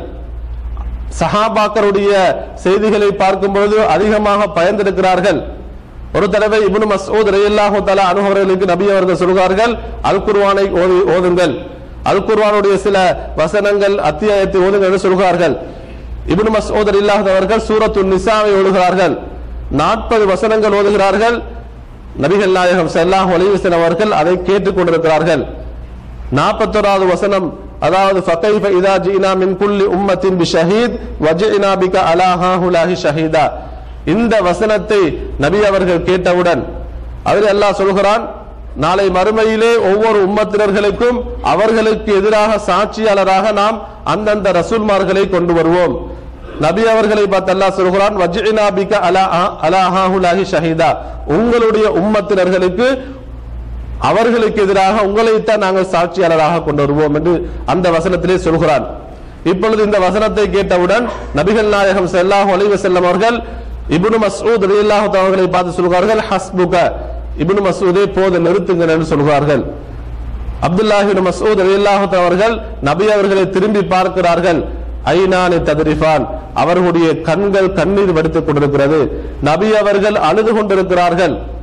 சஹாபாக்களுடைய செய்திகளை பார்க்கும் பொழுது அதிகமாக பயந்திருக்கிறார்கள் ஒரு தடவை இப்னு மஸ்ஊத் ரலியல்லாஹு தஆலா அன்ஹு அவர்களுக்கு நபி அவர்கள் சொல்கிறார்கள் அல் குர்ஆனை ஓதி ஓதுங்கள் அல் குர்ஆனுடைய சில வசனங்கள் அத்தியாயத்தை ஓதுங்கள் என்று சொல்கிறார்கள் இப்னு மஸ்ஊத் ரலியல்லாஹு அவர்கள் சூரத்துன் நிசாவை ஓதுகிறார்கள் நாற்பது வசனங்கள் ஓதுகிறார்கள் நபிகள் நாயகம் ஸல்லல்லாஹு அலைஹி வஸல்லம் அவர்கள் அதை கேட்டுக் கொண்டிருக்கிறார்கள் நாற்பத்தோராவது வசனம் அதாவது ஃபகைஃப இதா ஜீனா மின் குல்லி உம்மத்தின் பி ஷஹீத் வஜினா பிக அலா ஹாஹுலாஹி ஷஹீதா இந்த வசனத்தை நபி அவர்கள் கேட்டவுடன் அதில் அல்லாஹ் சொல்கிறான் நாளை மறுமையிலே ஒவ்வொரு உம்மத்தினர்களுக்கும் அவர்களுக்கு எதிராக சாட்சியாளராக நாம் அந்தந்த ரசூல்மார்களை கொண்டு வருவோம் நபி அவர்களை பார்த்து அல்லாஹ் சொல்கிறான் வஜ்இனா பிக அலா அலா ஹாஹுலாஹி ஷஹீதா உங்களுடைய உம்மத்தினர்களுக்கு அவர்களுக்கு எதிராக உங்களைத்தான் நாங்கள் சாட்சியாளராக கொண்டு வருவோம் என்று அந்த வசனத்திலே சொல்கிறான் இப்பொழுது இந்த வசனத்தை கேட்டவுடன் நபிகள் நாயகம் ஸல்லல்லாஹு அலைஹி வஸல்லம் அவர்கள் இப்னு மஸ்ஊத் ரலியல்லாஹு தஆலா அவர்களை பார்த்து சொல்கிறார்கள் ஹஸ்புக இப்னு மஸ்ஊதே போது நிறுத்துங்கள் என்று சொல்கிறார்கள் அப்துல்லாஹி இப்னு மஸ்ஊத் ரலியல்லாஹு தஆலா அவர்கள் நபி அவர்களை திரும்பி பார்க்கிறார்கள் ஐநானி ததரிஃபான் அவர்களுடைய கண்கள் கண்ணீர் வடித்துக் கொண்டிருக்கிறது நபி அவர்கள் அழுது கொண்டிருக்கிறார்கள்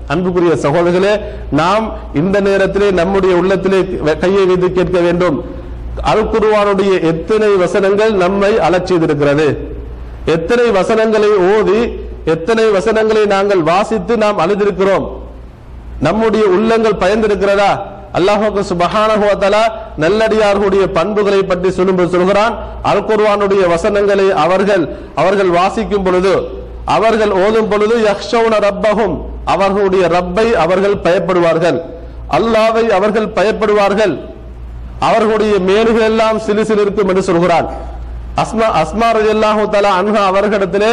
அன்புக்குரிய சகோதரர்களே நாம் இந்த நேரத்திலே நம்முடைய உள்ளத்திலே கையை வைத்து கேட்க வேண்டும் அல் குர்ஆனுடைய எத்தனை வசனங்கள் நம்மை அலச் செய்திருக்கிறது எத்தனை வசனங்களை ஓதி எத்தனை வசனங்களை நாங்கள் வாசித்து நாம் அழுதிருக்கிறோம் நம்முடைய உள்ளங்கள் பயந்திருக்கிறதா அல்லாஹுக்கு சுபஹானஹு வ தஆலா நல்லடியார்களுடைய பண்புகளை பற்றி சொல்லும்போது சொல்கிறான் அல் குர்ஆனுடைய வசனங்களை அவர்கள் அவர்கள் வாசிக்கும் பொழுது அவர்கள் ஓதும் பொழுது யக்ஷௌன ரப்பஹும் அவர்களுடைய ரப்பை அவர்கள் பயப்படுவார்கள் அல்லாவை அவர்கள் பயப்படுவார்கள் அவர்களுடைய மேலுகள் எல்லாம் சிலு சிலு இருக்கும் என்று சொல்கிறான் அஸ்மா அஸ்மா ரலியல்லாஹு தஆலா அன்ஹா அவர்களிடத்திலே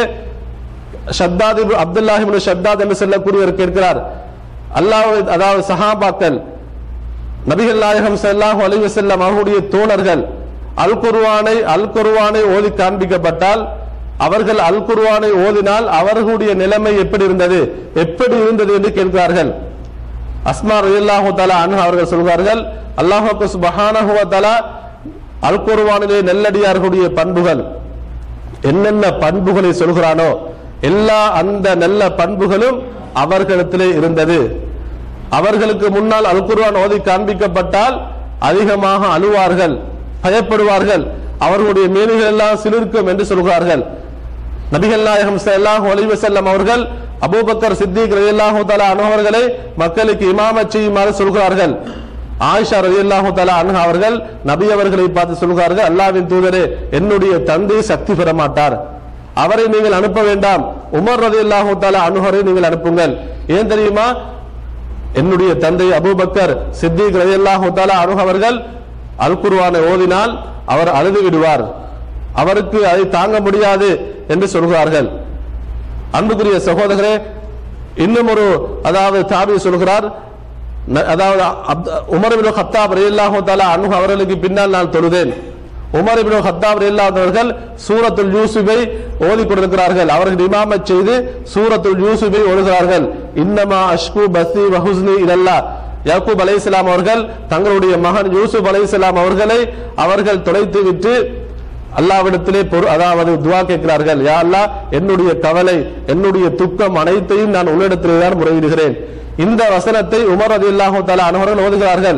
ஷத்தாத் இப்னு அப்துல்லாஹ் இப்னு ஷத்தாத் என்று சொல்லக்கூடியவர் கேட்கிறார் அல்லாஹ் அதாவது சஹாபாக்கள் நபிகள் நாயகம் ஸல்லல்லாஹு அலைஹி வஸல்லம் அவர்களுடைய தோழர்கள் அல் குர்ஆனை அல் குர்ஆனை ஓதி காண்பிக்கப்பட்டால் அவர்கள் அல் குர்ஆனை ஓதினால் அவர்களுடைய நிலைமை எப்படி இருந்தது எப்படி இருந்தது என்று கேட்கிறார்கள் அஸ்மா ரலியல்லாஹு தஆலா அன்ஹா அவர்கள் சொல்கிறார்கள் அல்லாஹ் சுப்ஹானஹு வ தஆலா அல் குர்ஆனிலே நல்லடியார்களுடைய பண்புகள் என்னென்ன பண்புகளை சொல்கிறானோ எல்லா அந்த நல்ல பண்புகளும் அவர்களிடத்திலே இருந்தது அவர்களுக்கு முன்னால் அல் குர்ஆன் ஓதி காண்பிக்கப்பட்டால் அதிகமாக அழுவார்கள் பயப்படுவார்கள் அவர்களுடைய மேலுகள் எல்லாம் சிலிர்க்கும் என்று சொல்கிறார்கள் நபிகள் நாயகம் ஸல்லல்லாஹு அலைஹி வஸல்லம் அவர்கள் அபூபக்கர் சித்திக் ரலியல்லாஹு தஆலா அன்ஹு அவர்களை மக்களுக்கு இமாமத் செய்யுமாறு சொல்கிறார்கள் ஆயிஷா ரலியல்லாஹு தஆலா அன்ஹா அவர்கள் நபி அவர்களை பார்த்து சொல்கிறார்கள் அல்லாஹ்வின் தூதரே என்னுடைய தந்தை சக்தி பெற மாட்டார் அவரை நீங்கள் அனுப்ப வேண்டாம் உமர் ரலியல்லாஹு தஆலா அன்ஹுரை நீங்கள் அனுப்புங்கள் ஏன் தெரியுமா என்னுடைய தந்தை அபூபக்கர் சித்திக் ரலியல்லாஹு தஆலா அன்ஹு அவர்கள் அல் குர்ஆனை ஓதினால் அவர் அழுது விடுவார் அவருக்கு அதை தாங்க முடியாது என்று சொல்கிறார்கள் அன்புக்குரிய சகோதரரே இன்னும் ஒரு அதாவது தாபி சொல்கிறார் ந- அதாவது அப்த- உமர் இப்னு கத்தாப் ரலியல்லாஹு தஆலா அன்ஹு அவர்களுக்கு பின்னால் நான் தொழுதேன் உமர் இப்னு கத்தாப் ரலியல்லாஹு அவர்கள் சூரத்துல் யூசுஃபை ஓதிக் கொண்டிருக்கிறார்கள் அவர்கள் இமாமத் செய்து சூரத்துல் யூசுஃபை ஓதுகிறார்கள் இன்னமா அஷ்கு பஸ்தி வஹுஸ்னி இல்லல்லா யாக்கூப் அலைஹிஸ்ஸலாம் அவர்கள் தங்களுடைய மகன் யூசுப் அலைஹிஸ்ஸலாம் அவர்களை அவர்கள் தொலைத்து விட்டு அல்லாவிடத்திலே பொறு அதாவது துவா கேட்கிறார்கள் யா அல்லாஹ் என்னுடைய கவலை என்னுடைய துக்கம் அனைத்தையும் நான் உன்னிடத்திலே தான் முறையிடுகிறேன் இந்த வசனத்தை உமர் ரலியல்லாஹு தஆலா அன்ஹுவர்கள் ஓதுகிறார்கள்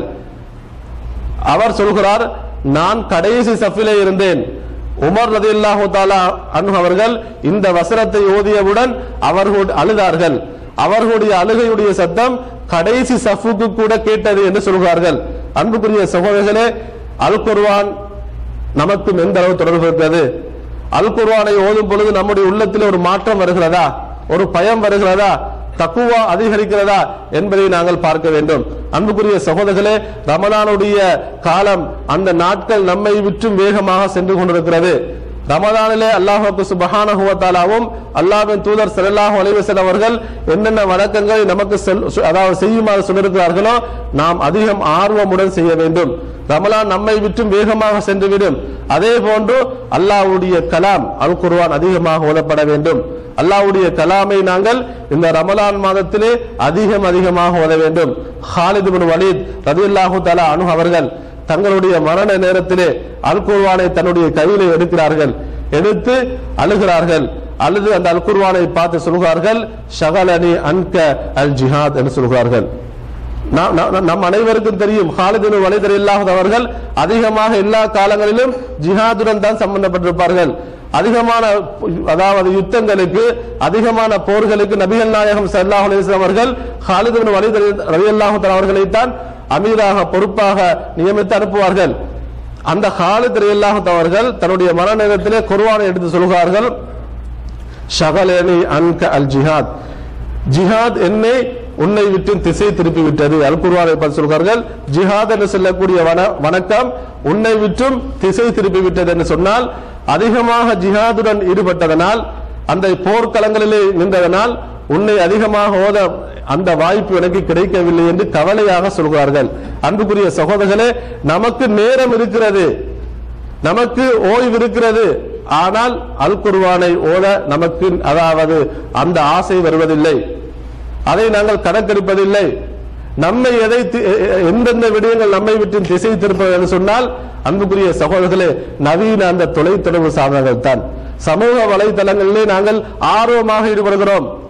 அவர் சொல்கிறார் நான் கடைசி சஃபிலே இருந்தேன் உமர் ரதியல்லாஹு தாலா அன்ஹு அவர்கள் இந்த வசனத்தை ஓதியவுடன் அவர்கள் அழுதார்கள் அவர்களுடைய அழுகையுடைய சத்தம் கடைசி சஃபுக்கு கூட கேட்டது என்று சொல்கிறார்கள் அன்புக்குரிய சகோதரர்களே அல் குர்ஆன் நமக்கும் எந்த அளவு தொடர்பு இருக்கிறது அல் குர்ஆனை ஓதும் பொழுது நம்முடைய உள்ளத்தில் ஒரு மாற்றம் வருகிறதா ஒரு பயம் வருகிறதா தக்குவா அதிகரிக்கிறதா என்பதை நாங்கள் பார்க்க வேண்டும் அன்புக்குரிய சகோதரர்களே ரமலானுடைய காலம் அந்த நாட்கள் நம்மை விற்றும் வேகமாக சென்று கொண்டிருக்கிறது ரமதானிலே அல்லாஹுக்கு சுபஹானஹு வ தஆலாவும் அல்லாஹ்வின் தூதர் ஸல்லல்லாஹு அலைஹி வஸல்லம் அவர்கள் என்னென்ன வணக்கங்களை நமக்கு செல்- சு- அதாவது செய்யுமாறு சொல்லியிருக்கிறார்களோ நாம் அதிகம் ஆர்வமுடன் செய்ய வேண்டும் ரமலான் நம்மை விற்றும் வேகமாக சென்றுவிடும் அதே போன்று அல்லாஹ்வுடைய கலாம் அல் குர்ஆன் அதிகமாக ஓதப்பட வேண்டும் அல்லாஹ்வுடைய கலாமை நாங்கள் இந்த ரமலான் மாதத்திலே அதிகம் அதிகமாக ஓத வேண்டும் ஹாலித் பின் வலீத் ரலியல்லாஹு தஆலா அன்ஹு அவர்கள் தங்களுடைய மரண நேரத்திலே அல் குர்ஆனை தன்னுடைய கையிலே எடுக்கிறார்கள் எடுத்து அழுகிறார்கள் அழுது அந்த அல் குர்ஆனை பார்த்து சொல்கிறார்கள் ஷகலனி அன்க அல் ஜிஹாத் என்று சொல்கிறார்கள் நா- நா- நம் அனைவருக்கும் தெரியும் ஹாலிதின் வலைதர் இல்லாத அவர்கள் அதிகமாக எல்லா காலங்களிலும் ஜிஹாதுடன் தான் சம்பந்தப்பட்டிருப்பார்கள் அதிகமான அதாவது யுத்தங்களுக்கு அதிகமான போர்களுக்கு நபிகள் நாயகம் ஸல்லல்லாஹு அலைஹி வஸல்லம் அவர்கள் ஹாலித் பின் வலீத் ரலியல்லாஹு தஆலா அவர்களைத்தான் அமீராக பொறுப்பாக நியமித்து அனுப்புவார்கள் அந்த ஹாலித் ரலியல்லாஹு தஆலா அவர்கள் தன்னுடைய மரண நேரத்திலே குர்ஆனை எடுத்து சொல்கிறார்கள் ஷகலேனி அன்க அல் ஜிஹாத் ஜிஹாத் என்னை உன்னை விட்டு திசை திருப்பி விட்டது அல் குர்ஆனை பார்த்து சொல்கிறார்கள் ஜிஹாத் என்று சொல்லக்கூடிய வன- வணக்கம் உன்னை விட்டும் திசை திருப்பி விட்டது என்று சொன்னால் அதிகமாக ஜிஹாதுடன் ஈடுபட்டதனால் அந்த போர்க்களங்களிலே நின்றதனால் உன்னை அதிகமாக ஓத அந்த வாய்ப்பு எனக்கு கிடைக்கவில்லை என்று கவலையாக சொல்கிறார்கள் அன்புக்குரிய சகோதரர்களே நமக்கு நேரம் இருக்கிறது நமக்கு ஓய்வு இருக்கிறது ஆனால் அல் குர்ஆனை ஓத நமக்கு அதாவது அந்த ஆசை வருவதில்லை அதை நாங்கள் கணக்கெடுப்பதில்லை நம்மை எதை தி- எ- எ- எந்தெந்த விடயங்கள் நம்மை விட்டு திசை திருப்பது என்று சொன்னால் அன்புக்குரிய சகோதரர்களே நவீன அந்த தொலைத்தொடர்பு சாதனங்கள் தான் சமூக வலைதளங்களிலே நாங்கள் ஆர்வமாக ஈடுபடுகிறோம்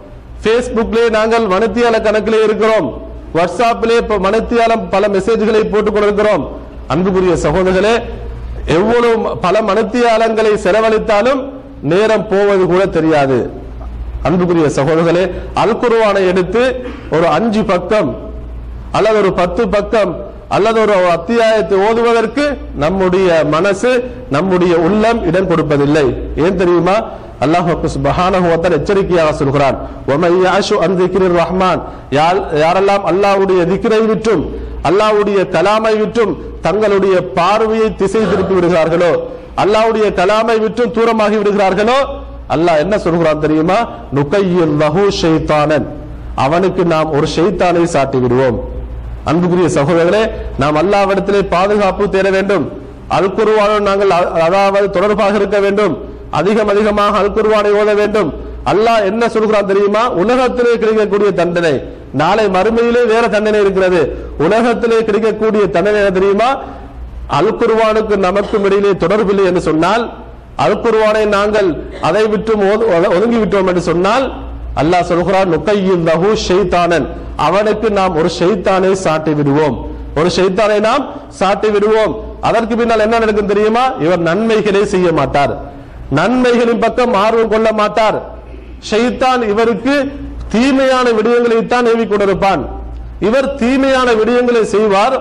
Facebookலே நாங்கள் மனத்தியால கணக்கிலே இருக்கிறோம் வாட்ஸ்அப்பிலே இப்ப மனத்தியாலம் பல மெசேஜ்களை போட்டுக் கொண்டிருக்கிறோம் அன்புக்குரிய சகோதரர்களே எவ்வளவு பல மனத்தியாலங்களை செலவழித்தாலும் நேரம் போவது கூட தெரியாது அன்புக்குரிய சகோதரர்களே அல் குர்ஆனை எடுத்து ஒரு அஞ்சு பக்கம் அல்லது ஒரு பத்து பக்கம் அல்லது ஒரு அத்தியாயத்தை ஓதுவதற்கு நம்முடைய மனசு நம்முடைய உள்ளம் இடம் கொடுப்பதில்லை ஏன் தெரியுமா அல்லாஹ் சுப்ஹானஹு வ தஆலா எச்சரிக்கையாக சொல்கிறான் வமை யாஷு அன் திக்ரிர் ரஹ்மான் யார் யாரெல்லாம் அல்லாஹ்வுடைய திக்ரை விட்டும் அல்லாஹ்வுடைய கலாமை விட்டும் தங்களுடைய பார்வையை திசை திருப்பி விடுகிறார்களோ அல்லாஹ்வுடைய கலாமை விட்டும் தூரமாகி விடுகிறார்களோ அல்லாஹ் என்ன சொல்கிறான் தெரியுமா நுகையில் லஹு ஷைத்தானன் அவனுக்கு நாம் ஒரு ஷைத்தானை சாட்டி விடுவோம் அன்புக்குரிய சகோதரர்களே நாம் அல்லாவிடத்திலே பாதுகாப்பு தேட வேண்டும் அல் குர்ஆனுடன் நாங்கள் அ- அதாவது தொடர்பாக இருக்க வேண்டும் அதிகம் அதிகமாக அல் குர்ஆனை ஓத வேண்டும் அல்லாஹ் என்ன சொல்கிறான் தெரியுமா உலகத்திலே கிடைக்கக்கூடிய தண்டனை நாளை மறுமையிலே வேற தண்டனை இருக்கிறது உலகத்திலே கிடைக்கக்கூடிய தண்டனை என்ன தெரியுமா அல் குர்ஆனுக்கு நமக்கும் இடையிலே தொடர்பில்லை என்று சொன்னால் அல் குர்ஆனை நாங்கள் அதை விட்டும் ஒது- ஒத- ஒதுங்கி விட்டோம் என்று சொன்னால் அல்லாஹ் சொல்கிறான் நுகையில் லஹு ஷைத்தானன் அவனுக்கு நாம் ஒரு ஷைத்தானை சாட்டி விடுவோம் ஒரு ஷைத்தானை நாம் சாட்டி விடுவோம் அதற்கு பின்னால் என்ன நடக்கும் தெரியுமா இவர் நன்மைகளை செய்ய மாட்டார் நன்மைகளின் பக்கம் ஆர்வம் கொள்ள மாட்டார் ஷைத்தான் இவருக்கு தீமையான விடயங்களைத்தான் ஏவிக் கொண்டிருப்பான் இவர் தீமையான விடயங்களை செய்வார்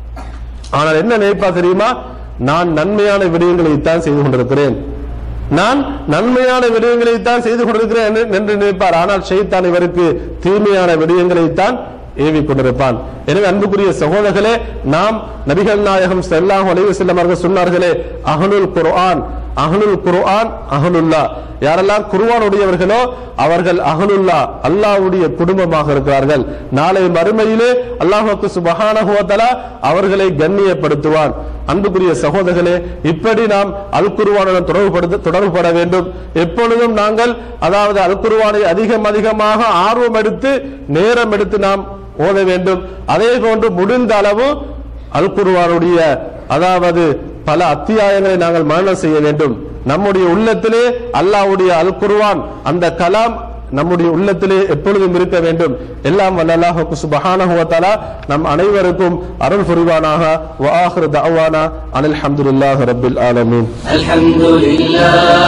ஆனால் என்ன நினைப்பா தெரியுமா நான் நன்மையான விடயங்களைத்தான் செய்து கொண்டிருக்கிறேன் நான் நன்மையான விடயங்களைத்தான் செய்து கொண்டிருக்கிறேன் என்று- என்று நினைப்பார் ஆனால் ஷைத்தான் இவருக்கு தீமையான விடயங்களைத்தான் ஏவிக் கொண்டிருப்பான் எனவே அன்புக்குரிய சகோதரர்களே நாம் நபிகள் நாயகம் ஸல்லல்லாஹு அலைஹி வஸல்லம் அவர்கள் சொன்னார்களே அஹ்லுல் குர்ஆன் அஹ்லுல் குர்ஆன் அஹ்லுல்லா யாரெல்லாம் குர்ஆன் உடையவர்களோ அவர்கள் அஹ்லுல்லா அல்லாஹ்வுடைய குடும்பமாக இருக்கிறார்கள் நாளை மறுமையிலே அல்லாஹ்வுக்கு சுப்ஹானஹு வ தஆலா அவர்களை கண்ணியப்படுத்துவான் அன்புக்குரிய சகோதரர்களே இப்படி நாம் அல் குர்ஆனுடன் தொடர்புபடுத்த தொடர்புபட வேண்டும் எப்பொழுதும் நாங்கள் அதாவது அல் குர்ஆனை அதிகம் அதிகமாக ஆர்வம் எடுத்து நேரம் எடுத்து நாம் ஓத வேண்டும் அதே போன்று முடிந்த அளவு அல் குர்ஆனுடைய அதாவது பல அத்தியாயங்களை நாங்கள் மரணம் செய்ய வேண்டும் நம்முடைய உள்ளத்திலே அல்லாஹ்வுடைய அல் குர்ஆன் அந்த கலாம் நம்முடைய உள்ளத்திலே எப்பொழுதும் இருக்க வேண்டும் எல்லாம் வல்ல அல்லாஹ்வுக்கு சுப்ஹானஹு வ தஆலா நம் அனைவருக்கும் அருள் புரிவானாக வ ஆஹிரு தஅவானா அனில் ஹம்துலில்லாஹி ரப்பில் ஆலமீன் الحمد لله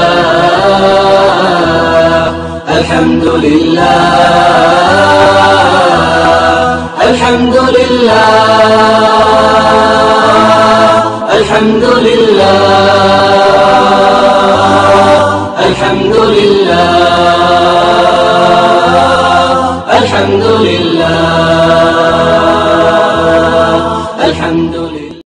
الحمد لله الحمد لله الحمد لله الحمد لله الحمد لله الحمد